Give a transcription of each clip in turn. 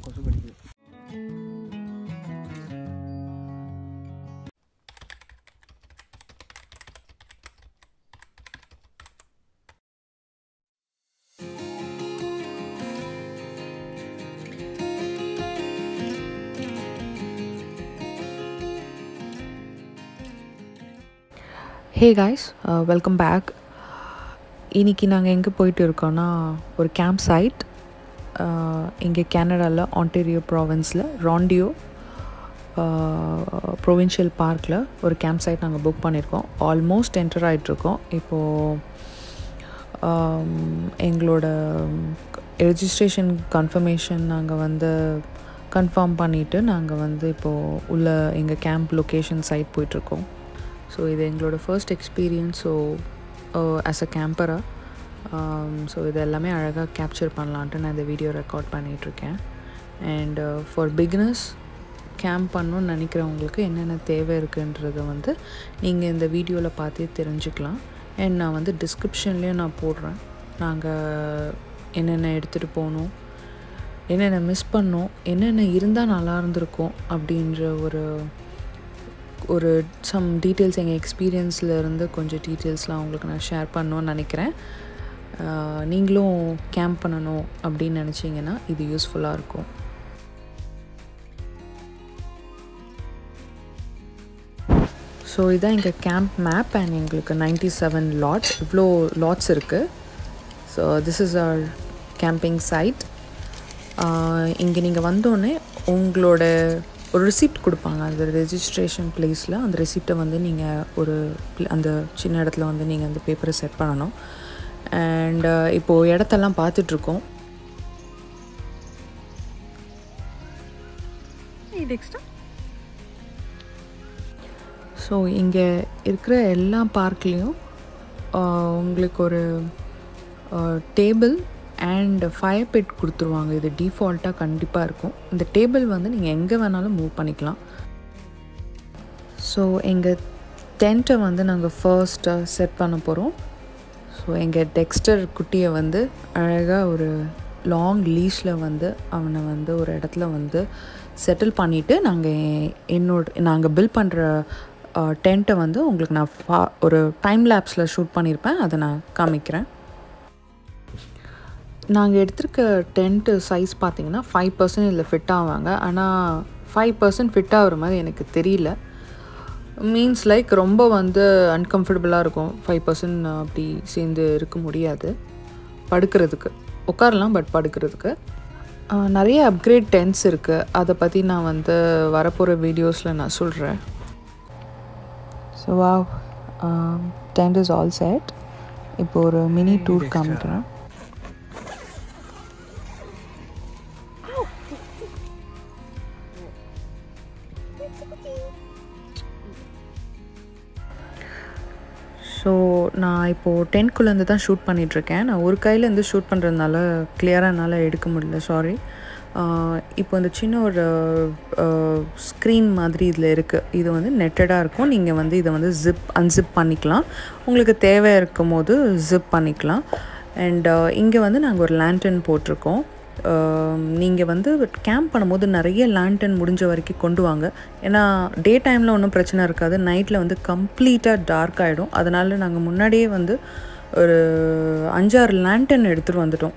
கொசு கடிக்குது hey guys welcome back இன்னைக்கு நாங்கள் எங்கே போயிட்டு இருக்கோன்னா ஒரு கேம்ப் சைட் இங்கே கனடாவில் ஆன்டேரியோ ப்ராவின்ஸில் ராண்டியோ ப்ரொவின்ஷியல் பார்க்கில் ஒரு கேம்ப் சைட் நாங்கள் புக் பண்ணியிருக்கோம் ஆல்மோஸ்ட் என்டர் ஆகிட்ருக்கோம் இப்போது எங்களோட ரெஜிஸ்ட்ரேஷன் கன்ஃபர்மேஷன் நாங்கள் வந்து கன்ஃபார்ம் பண்ணிவிட்டு நாங்கள் வந்து இப்போது உள்ள எங்கள் கேம்ப் லொக்கேஷன் சைட் போயிட்டுருக்கோம் ஸோ இது எங்களோட first experience so as a கேம்பராக ஸோ இது எல்லாமே அழகாக கேப்சர் பண்ணலான்ட்டு நான் இந்த வீடியோ ரெக்கார்ட் பண்ணிகிட்ருக்கேன் அண்ட் ஃபார் பிகினர்ஸ் கேம்ப் பண்ணணும்னு நினைக்கிறவங்களுக்கு என்னென்ன தேவை இருக்குன்றதை வந்து நீங்கள் இந்த வீடியோவில் பார்த்தே தெரிஞ்சுக்கலாம் அண்ட் நான் வந்து டிஸ்கிரிப்ஷன்லேயும் நான் போடுறேன் நாங்கள் என்னென்ன எடுத்துகிட்டு போகணும் என்னென்ன மிஸ் பண்ணோம் என்னென்ன இருந்தால் நல்லா இருந்திருக்கும் அப்படின்ற ஒரு ஒரு சம் டீட்டெயில்ஸ் எங்கள் எக்ஸ்பீரியன்ஸில் இருந்து கொஞ்சம் டீட்டெயில்ஸ்லாம் உங்களுக்கு நான் ஷேர் பண்ணணும்னு நினைக்கிறேன் நீங்களும் கேம்ப் பண்ணணும் அப்படின்னு நினச்சிங்கன்னா இது யூஸ்ஃபுல்லாக இருக்கும் ஸோ இதுதான் எங்கள் கேம்ப் மேப் அண்ட் எங்களுக்கு நைன்டி செவன் லாட் இவ்வளோ லாட்ஸ் இருக்குது so this is our camping site இங்கே நீங்கள் வந்தோடனே உங்களோட ஒரு ரிசிப்ட் கொடுப்பாங்க அந்த ரெஜிஸ்ட்ரேஷன் ப்ளேஸில் அந்த ரிசிப்டை வந்து நீங்கள் ஒரு அந்த சின்ன இடத்துல வந்து நீங்கள் அந்த பேப்பரை செட் பண்ணணும் அண்ட் இப்போது இடத்தெல்லாம் பார்த்துட்ருக்கோம் ஸோ இங்கே இருக்கிற எல்லா பார்க்லேயும் உங்களுக்கு ஒரு டேபிள் அண்ட் ஃபயர் பிட் கொடுத்துருவாங்க இது டிஃபால்ட்டாக கண்டிப்பாக இருக்கும் இந்த டேபிள் வந்து நீங்கள் எங்கே வேணாலும் மூவ் பண்ணிக்கலாம் ஸோ எங்கள் டென்ட்டை வந்து நாங்கள் ஃபர்ஸ்ட்டாக செட் பண்ண போகிறோம் ஸோ எங்கள் டெக்ஸ்டர் குட்டியை வந்து அழகாக ஒரு லாங் லீஷில் வந்து அவனை வந்து ஒரு இடத்துல வந்து செட்டில் பண்ணிவிட்டு நாங்கள் என்னோட நாங்கள் பில் பண்ணுற டென்ட்டை வந்து உங்களுக்கு நான் ஃபா ஒரு டைம் லேப்ஸில் ஷூட் பண்ணியிருப்பேன் அதை நான் காமிக்கிறேன் நாங்கள் எடுத்திருக்க டென்ட்டு சைஸ் பார்த்தீங்கன்னா ஃபைவ் பர்சன்ட் இதில் ஃபிட் ஆவாங்க ஆனால் ஃபைவ் பர்சன்ட் ஃபிட் ஆகிற மாதிரி எனக்கு தெரியல மீன்ஸ் லைக் ரொம்ப வந்து அன்கம்ஃபர்டபுளாக இருக்கும் ஃபைவ் பர்சன்ட் அப்படி சேர்ந்து இருக்க முடியாது படுக்கிறதுக்கு உட்காரலாம் பட் படுக்கிறதுக்கு நிறைய அப்கிரேட் டென்ஸ் இருக்குது அதை பற்றி நான் வந்து வரப்போகிற வீடியோஸில் நான் சொல்கிறேன் ஸோ வா டென்ட் இஸ் ஆல் செட் இப்போ ஒரு மினி டூர் காமிக்கிறேன் ஸோ நான் இப்போது டென்ட்குள்ளேருந்து தான் ஷூட் பண்ணிகிட்ருக்கேன் நான் ஒரு கையிலேருந்து ஷூட் பண்ணுறதுனால கிளியராக என்னால் எடுக்க முடியல சாரி இப்போ இந்த சின்ன ஒரு ஸ்க்ரீன் மாதிரி இதில் இருக்குது இது வந்து நெட்டடாக இருக்கும் நீங்கள் வந்து இதை வந்து ஜிப் அன்சிப் பண்ணிக்கலாம் உங்களுக்கு தேவை இருக்கும் போது ஜிப் பண்ணிக்கலாம் அண்ட் இங்கே வந்து நாங்கள் ஒரு லேண்டன் போட்டிருக்கோம் நீங்கள் வந்து கேம்ப் பண்ணும்போது நிறைய லேண்டன் முடிஞ்ச வரைக்கும் கொண்டு வாங்க ஏன்னா டே டைமில் ஒன்றும் பிரச்சனை இருக்காது நைட்டில் வந்து கம்ப்ளீட்டாக டார்க் ஆகிடும் அதனால் நாங்கள் முன்னாடியே வந்து ஒரு அஞ்சாறு லேண்டன் எடுத்துகிட்டு வந்துட்டோம்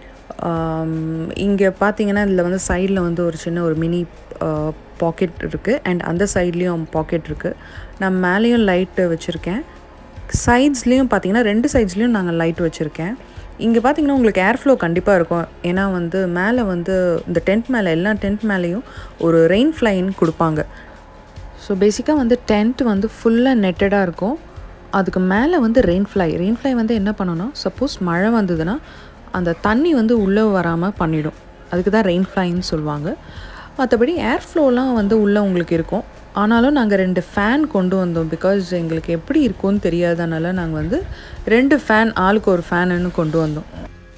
இங்கே பார்த்தீங்கன்னா இதில் வந்து சைடில் வந்து ஒரு சின்ன ஒரு மினி பாக்கெட் இருக்குது அண்ட் அந்த சைட்லேயும் பாக்கெட் இருக்குது நான் மேலேயும் லைட்டு வச்சுருக்கேன் சைட்ஸ்லேயும் பார்த்தீங்கன்னா ரெண்டு சைட்ஸ்லேயும் நாங்கள் லைட் வச்சுருக்கேன் இங்கே பார்த்தீங்கன்னா உங்களுக்கு ஏர் ஃப்ளோ கண்டிப்பாக இருக்கும் ஏன்னா வந்து மேலே வந்து இந்த டென்ட் மேலே எல்லா டென்ட் மேலேயும் ஒரு ரெயின் ஃப்ளைன்னு கொடுப்பாங்க ஸோ பேசிக்காக வந்து டென்ட் வந்து ஃபுல்லாக நெட்டடாக இருக்கும் அதுக்கு மேலே வந்து ரெயின் ஃப்ளை ரெயின் ஃப்ளை வந்து என்ன பண்ணணும்னா சப்போஸ் மழை வந்ததுன்னா அந்த தண்ணி வந்து உள்ளே வராமல் பண்ணிடும் அதுக்கு தான் ரெயின் ஃப்ளைன்னு சொல்லுவாங்க மற்றபடி ஏர் ஃப்ளோலாம் வந்து உள்ளே உங்களுக்கு இருக்கும் ஆனாலும் நாங்கள் ரெண்டு ஃபேன் கொண்டு வந்தோம் பிகாஸ் எங்களுக்கு எப்படி இருக்கும்னு தெரியாதனால நாங்கள் வந்து ரெண்டு ஃபேன் ஆளுக்கு ஒரு ஃபேனுன்னு கொண்டு வந்தோம்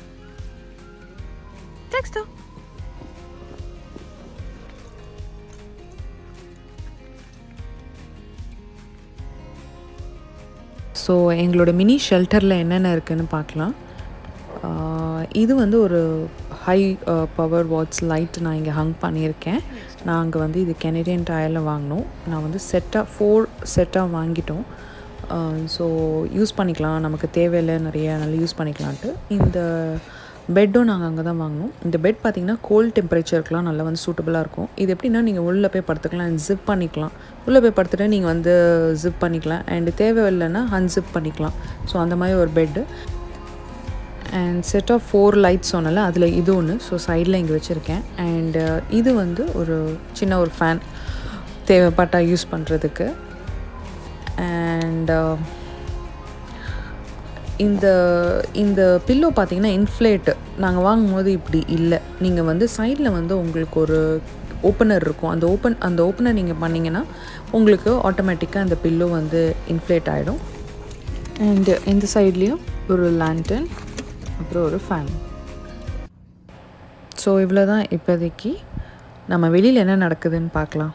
ஸோ எங்களோட மினி ஷெல்டரில் என்னென்ன இருக்குதுன்னு பார்க்கலாம் இது வந்து ஒரு ஹை பவர் வாட்ஸ் லைட் நான் இங்கே ஹங் பண்ணியிருக்கேன் நாங்கள் வந்து இது கெனடியன் டயரில் வாங்கினோம் நான் வந்து செட்டாக ஃபோர் செட்டாக வாங்கிட்டோம் ஸோ யூஸ் பண்ணிக்கலாம் நமக்கு தேவையில்லை நிறைய நல்லா யூஸ் பண்ணிக்கலான்ட்டு இந்த பெட்டும் நாங்கள் அங்கே தான் வாங்கினோம் இந்த பெட் பார்த்திங்கன்னா கோல்ட் டெம்பரேச்சருக்குலாம் நல்லா வந்து சூட்டபுளாக இருக்கும் இது எப்படின்னா நீங்கள் உள்ளே போய் படுத்துக்கலாம் அண்ட் ஜிப் பண்ணிக்கலாம் உள்ளே போய் படுத்துட்டு நீங்கள் வந்து ஜிப் பண்ணிக்கலாம் அண்ட் தேவையில்லைன்னா அன்ஜிப் பண்ணிக்கலாம் ஸோ அந்த மாதிரி ஒரு bed and set of four lights சொன்னல அதில் இது ஒன்று ஸோ சைடில் இங்கே வச்சுருக்கேன் அண்ட் இது வந்து ஒரு சின்ன ஒரு ஃபேன் தேவைப்பட்டால் யூஸ் பண்ணுறதுக்கு அண்ட் இந்த இந்த பில்லோ பார்த்தீங்கன்னா இன்ஃப்ளேட்டு நாங்கள் வாங்கும்போது இப்படி இல்லை நீங்கள் வந்து சைடில் வந்து உங்களுக்கு ஒரு ஓப்பனர் இருக்கும் அந்த ஓப்பன் அந்த ஓப்பனர் நீங்கள் பண்ணிங்கன்னா உங்களுக்கு ஆட்டோமேட்டிக்காக அந்த பில்லோ வந்து இன்ஃப்ளேட் ஆகிடும் அண்டு இந்த சைட்லேயும் ஒரு லேண்டன் அப்புறம் ஒரு ஃபேன் ஸோ இவ்வளோ தான் இப்போதைக்கு நம்ம வெளியில் என்ன நடக்குதுன்னு பார்க்கலாம்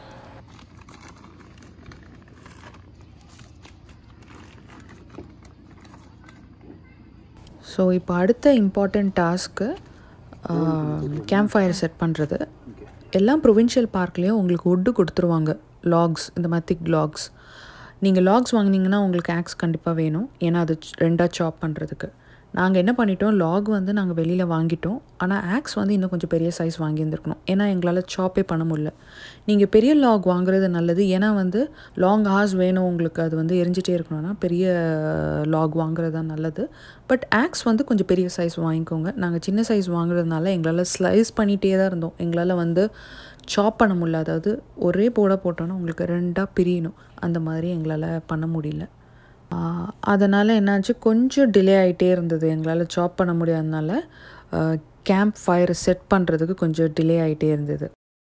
ஸோ இப்போ அடுத்த important task camp fire set பண்ணுறது எல்லா ப்ரொவின்ஷியல் பார்க்லேயும் உங்களுக்கு ஒட்டு கொடுத்துருவாங்க லாக்ஸ் இந்த மாதிரி திக் லாக்ஸ் நீங்கள் லாக்ஸ் வாங்கினீங்கன்னா உங்களுக்கு ஆக்ஸ் கண்டிப்பாக வேணும் ஏன்னா அது ரெண்டாக சாப் பண்ணுறதுக்கு நாங்கள் என்ன பண்ணிட்டோம் லாக் வந்து நாங்கள் வெளியில் வாங்கிட்டோம் ஆனால் ஆக்ஸ் வந்து இன்னும் கொஞ்சம் பெரிய சைஸ் வாங்கியிருந்துருக்கணும் ஏன்னா எங்களால் சாப்பே பண்ண முடியல நீங்கள் பெரிய லாக் வாங்குறது நல்லது ஏன்னா வந்து லாங் ஹார்ஸ் வேணும் உங்களுக்கு அது வந்து எரிஞ்சிட்டே இருக்கணும்னா பெரிய லாக் வாங்குறது தான் நல்லது பட் ஆக்ஸ் வந்து கொஞ்சம் பெரிய சைஸ் வாங்கிக்கோங்க நாங்கள் சின்ன சைஸ் வாங்குறதுனால எங்களால் ஸ்லைஸ் பண்ணிகிட்டே தான் இருந்தோம் எங்களால் வந்து சாப் பண்ண முடியல அதாவது ஒரே போட போட்டோன்னா உங்களுக்கு ரெண்டாக பிரியணும் அந்த மாதிரி எங்களால் பண்ண முடியல அதனால் என்னாச்சு கொஞ்சம் டிலே ஆகிட்டே இருந்தது எங்களால் சாப் பண்ண முடியாதனால கேம்ப் ஃபயர் செட் பண்ணுறதுக்கு கொஞ்சம் டிலே ஆகிட்டே இருந்தது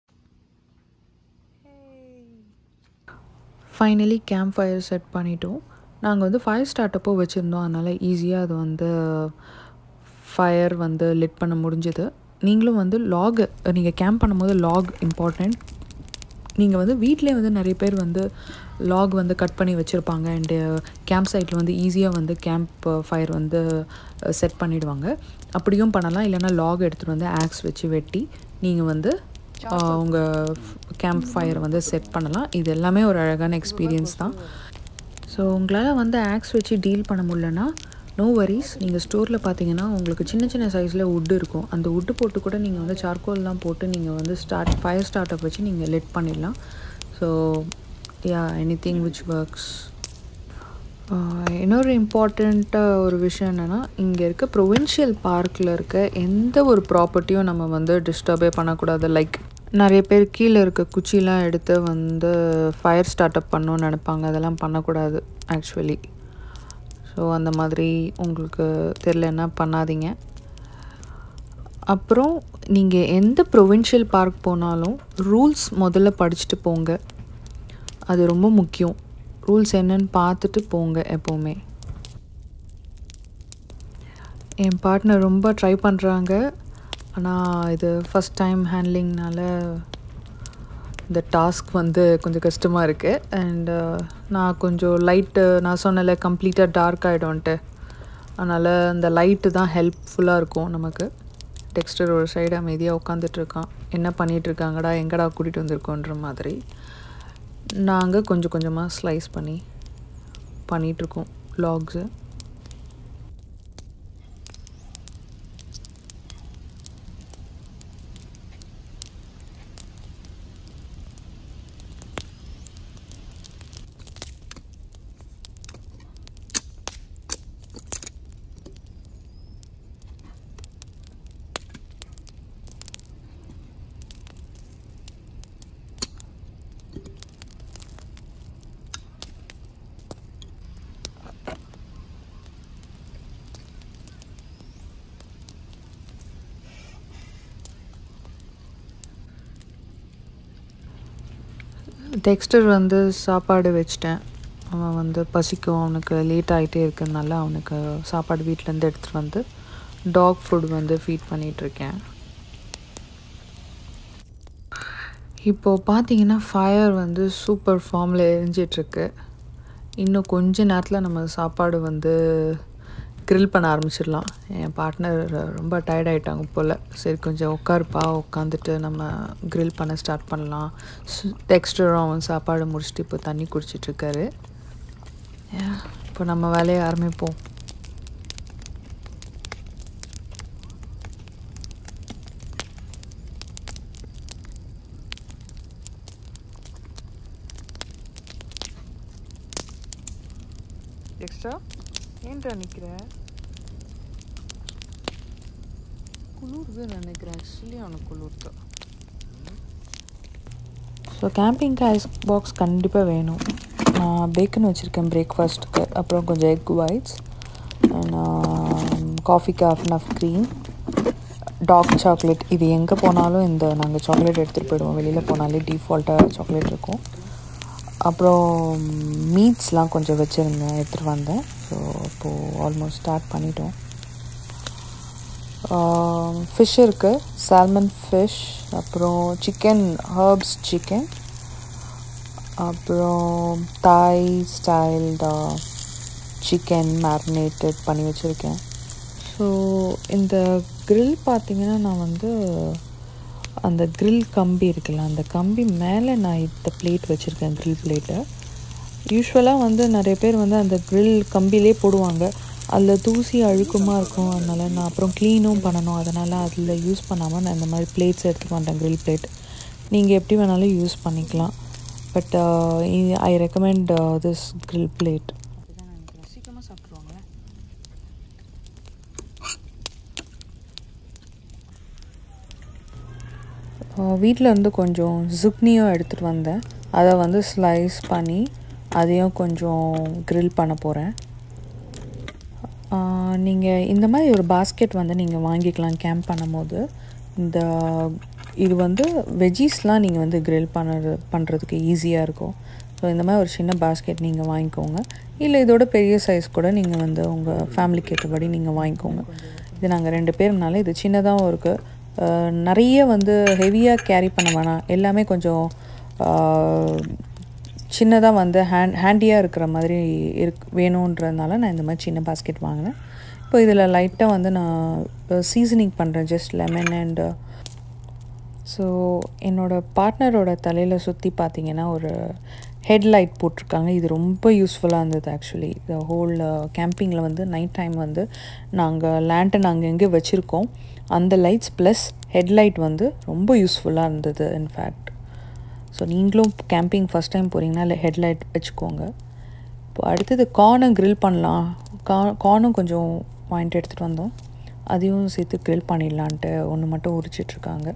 ஃபைனலி கேம்ப் ஃபயர் செட் பண்ணிட்டோம் நாங்கள் வந்து ஃபயர் ஸ்டார்ட்டப்போ வச்சுருந்தோம் அதனால் ஈஸியாக அது வந்து ஃபயர் வந்து லிட் பண்ண முடிஞ்சுது நீங்களும் வந்து லாக் நீங்கள் கேம்ப் பண்ணும்போது லாக் இம்பார்ட்டண்ட் நீங்கள் வந்து வீட்டிலே வந்து நிறைய பேர் வந்து லாக் வந்து கட் பண்ணி வச்சுருப்பாங்க அண்டு கேம்ப் சைட்டில் வந்து ஈஸியாக வந்து கேம்ப் ஃபயர் வந்து செட் பண்ணிவிடுவாங்க அப்படியும் பண்ணலாம் இல்லைனா லாக் எடுத்துகிட்டு வந்து ஆக்ஸ் வச்சு வெட்டி நீங்கள் வந்து உங்கள் கேம்ப் ஃபயர் வந்து செட் பண்ணலாம் இது எல்லாமே ஒரு அழகான எக்ஸ்பீரியன்ஸ் தான் ஸோ உங்களால் வந்து ஆக்ஸ் வச்சு டீல் பண்ண முடியலன்னா நோ வரிஸ் நீங்கள் ஸ்டோரில் பார்த்தீங்கன்னா உங்களுக்கு சின்ன சின்ன சைஸில் உட்டு இருக்கும் அந்த உட்டு போட்டு கூட நீங்கள் வந்து சார்கோல்லாம் போட்டு நீங்கள் வந்து ஸ்டார்ட் ஃபயர் ஸ்டார்ட்டப் வச்சு நீங்கள் லெட் பண்ணிடலாம் so ya anything which works இன்னொரு இம்பார்ட்டண்ட்டாக ஒரு விஷயம் என்னென்னா இங்கே இருக்க ப்ரொவின்ஷியல் பார்க்கில் இருக்க எந்த ஒரு ப்ராப்பர்ட்டியும் நம்ம வந்து டிஸ்டர்பே பண்ணக்கூடாது லைக் நிறைய பேர் கீழே இருக்க குச்சிலாம் எடுத்து வந்து ஃபயர் ஸ்டார்ட்அப் பண்ணணும்னு நினைப்பாங்க அதெல்லாம் பண்ணக்கூடாது ஆக்சுவலி ஸோ அந்த மாதிரி உங்களுக்கு தெரிலன்னா பண்ணாதீங்க அப்புறம் நீங்கள் எந்த ப்ரொவின்ஷியல் பார்க் போனாலும் ரூல்ஸ் முதல்ல படிச்சுட்டு போங்க அது ரொம்ப முக்கியம் ரூல்ஸ் என்னன்னு பார்த்துட்டு போங்க எப்போவுமே என் பார்ட்னர் ரொம்ப ட்ரை பண்ணுறாங்க ஆனால் இது ஃபஸ்ட் டைம் ஹேண்ட்லிங்னால இந்த டாஸ்க் வந்து கொஞ்சம் கஷ்டமாக இருக்குது அண்டு நான் கொஞ்சம் லைட்டு நான் சொன்னல கம்ப்ளீட்டாக டார்க் ஆகிடும்ன்ட்டு அதனால் அந்த லைட்டு தான் ஹெல்ப்ஃபுல்லாக இருக்கும் நமக்கு டெக்ஸ்டர் ஒரு சைடு அமைதியாக உட்காந்துட்ருக்கான் என்ன பண்ணிகிட்ருக்காங்கடா எங்கடா கூட்டிகிட்டு வந்திருக்கோன்ற மாதிரி நாங்கள் கொஞ்சம் கொஞ்சமாக ஸ்லைஸ் பண்ணி பண்ணிகிட்ருக்கோம் லாக்ஸு டெக்ஸ்டர் வந்து சாப்பாடு வச்சிட்டேன் அவன் வந்து பசிக்கும் அவனுக்கு லேட் ஆகிட்டே இருக்கிறதுனால அவனுக்கு சாப்பாடு வீட்டிலேருந்து எடுத்துகிட்டு வந்து டாக் ஃபுட் வந்து ஃபீட் பண்ணிகிட்ருக்கேன் இப்போது பார்த்தீங்கன்னா ஃபயர் வந்து சூப்பர் ஃபார்மில் எரிஞ்சிட்ருக்கு இன்னும் கொஞ்ச நேரத்தில் நம்ம சாப்பாடு வந்து க்ரில் பண்ண ஆரம்பிச்சிடலாம் என் பார்ட்னர் ரொம்ப டயர்ட் ஆகிட்டாங்க போல் சரி கொஞ்சம் உட்காருப்பா உட்காந்துட்டு நம்ம க்ரில் பண்ண ஸ்டார்ட் பண்ணலாம் டெக்ஸ்டரும் அவன் சாப்பாடு முடிச்சுட்டு இப்போ தண்ணி குடிச்சிட்ருக்காரு இப்போ நம்ம வேலையை ஆரம்பிப்போம் எக்ஸ்ட்ரா ஏன்டா நிற்கிற குளிர்து நினைக்கிறேன் ஆக்சுவலி அவனுக்கு குளிர்து ஸோ கேம்பிங்க்கு ஐஸ் பாக்ஸ் கண்டிப்பாக வேணும் நான் பேக்கன் வச்சுருக்கேன் பிரேக்ஃபாஸ்ட்டுக்கு அப்புறம் கொஞ்சம் எக் ஒயிட்ஸ் காஃபிக்கு half and half cream dark chocolate இது எங்கே போனாலும் இந்த நாங்கள் சாக்லேட் எடுத்துகிட்டு போயிடுவோம் வெளியில் போனாலே டிஃபால்ட்டாக சாக்லேட் இருக்கும் அப்புறம் மீட்ஸ்லாம் கொஞ்சம் வச்சுருந்தேன் எடுத்துகிட்டு வந்தேன் ஸோ இப்போது ஆல்மோஸ்ட் ஸ்டார்ட் பண்ணிட்டோம் ஃபிஷ் இருக்குது சால்மன் ஃபிஷ் அப்புறம் சிக்கன் ஹர்ப்ஸ் சிக்கன் அப்புறம் தாய் ஸ்டைல்டா சிக்கன் மேரினேட்டட் பண்ணி வச்சுருக்கேன் ஸோ இந்த க்ரில் பார்த்திங்கன்னா நான் வந்து அந்த க்ரில் கம்பி இருக்குல்ல அந்த கம்பி மேலே நான் இந்த பிளேட் வச்சுருக்கேன் க்ரில் பிளேட்டை யூஸ்வலாக வந்து நிறைய பேர் வந்து அந்த க்ரில் கம்பிலே போடுவாங்க அதில் தூசி அழுக்கமாக இருக்கும் அதனால் நான் அப்புறம் க்ளீனும் பண்ணணும் அதனால் அதில் யூஸ் பண்ணாமல் நான் இந்த மாதிரி பிளேட்ஸ் எடுத்துகிட்டு வந்தேன் க்ரில் பிளேட் நீங்கள் எப்படி வேணாலும் யூஸ் பண்ணிக்கலாம் but I recommend this grill plate சீக்கிரமாக சாப்பிட்ருவாங்க வீட்டில் இருந்து கொஞ்சம் ஜுக்னியும் எடுத்துகிட்டு வந்தேன் அதை வந்து ஸ்லைஸ் பண்ணி அதையும் கொஞ்சம் க்ரில் பண்ண போகிறேன் நீங்கள் இந்த மாதிரி ஒரு பாஸ்கெட் வந்து நீங்கள் வாங்கிக்கலாம் கேம்ப் பண்ணும்போது இந்த இது வந்து வெஜ்ஜீஸ்லாம் நீங்கள் வந்து க்ரில் பண்ணுறது பண்ணுறதுக்கு ஈஸியாக இருக்கும் ஸோ இந்த மாதிரி ஒரு சின்ன பாஸ்கெட் நீங்கள் வாங்கிக்கோங்க இல்லை இதோட பெரிய சைஸ் கூட நீங்கள் வந்து உங்கள் ஃபேமிலிக்கு ஏற்றபடி நீங்கள் வாங்கிக்கோங்க இது நாங்கள் ரெண்டு பேர்னால இது சின்னதாகவும் இருக்குது நிறைய வந்து ஹெவியாக கேரி பண்ண வேணாம் எல்லாமே கொஞ்சம் சின்னதாக வந்து ஹேண்ட் ஹேண்டியாக இருக்கிற மாதிரி இருக் வேணுன்றதுனால நான் இந்த மாதிரி சின்ன பாஸ்கெட் வாங்கினேன் இப்போ இதில் லைட்டாக வந்து நான் சீசனிங் பண்ணுறேன் ஜஸ்ட் லெமன் அண்டு ஸோ என்னோடய பார்ட்னரோட தலையில் சுற்றி பார்த்தீங்கன்னா ஒரு ஹெட்லைட் போட்டிருக்காங்க இது ரொம்ப யூஸ்ஃபுல்லாக இருந்தது ஆக்சுவலி இந்த ஹோல் கேம்பிங்கில் வந்து நைட் டைம் வந்து நாங்கள் லேண்ட்டை நாங்கள் எங்கே வச்சுருக்கோம் அந்த லைட்ஸ் ப்ளஸ் ஹெட்லைட் வந்து ரொம்ப யூஸ்ஃபுல்லாக இருந்தது இன்ஃபேக்ட் ஸோ நீங்களும் கேம்பிங் ஃபஸ்ட் டைம் போகிறீங்கன்னா இல்லை ஹெட்லைட் வச்சுக்கோங்க இப்போ அடுத்தது கார்னை க்ரில் பண்ணலாம் கா கார்னும் கொஞ்சம் வாங்கிட்டு எடுத்துகிட்டு வந்தோம் அதையும் சேர்த்து க்ரில் பண்ணிடலான்ட்டு ஒன்று மட்டும் உரிச்சிட்ருக்காங்க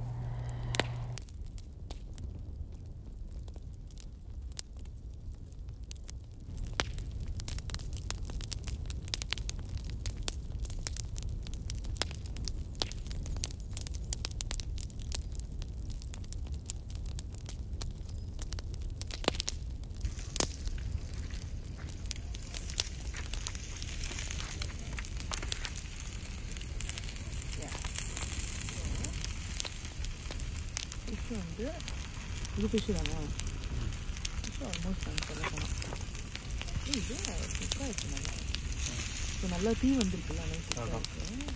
ஃபிஷ் வந்து இது ஃபிஷ் தானே ஃபிஷ் ஆல்மோஸ்ட் நான் சொல்ல போனால் இது சூப்பராக இருக்கு நல்லா இப்போ நல்லா தீ வந்திருக்குல்ல நல்லா சூப்பராக இருக்கு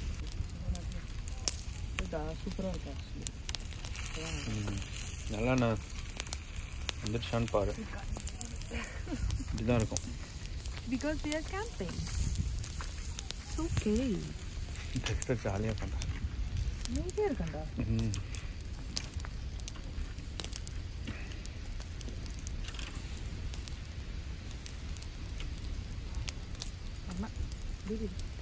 சூப்பராக இருக்கு ஆக்சுவலி நல்லா நான் வந்துடுச்சான்னு பாரு இப்படிதான் இருக்கும் because we are camping okay Dexter ஜாலியாக பண்ணுறேன் நீட்டே இருக்கண்டா ம் ஆமாம்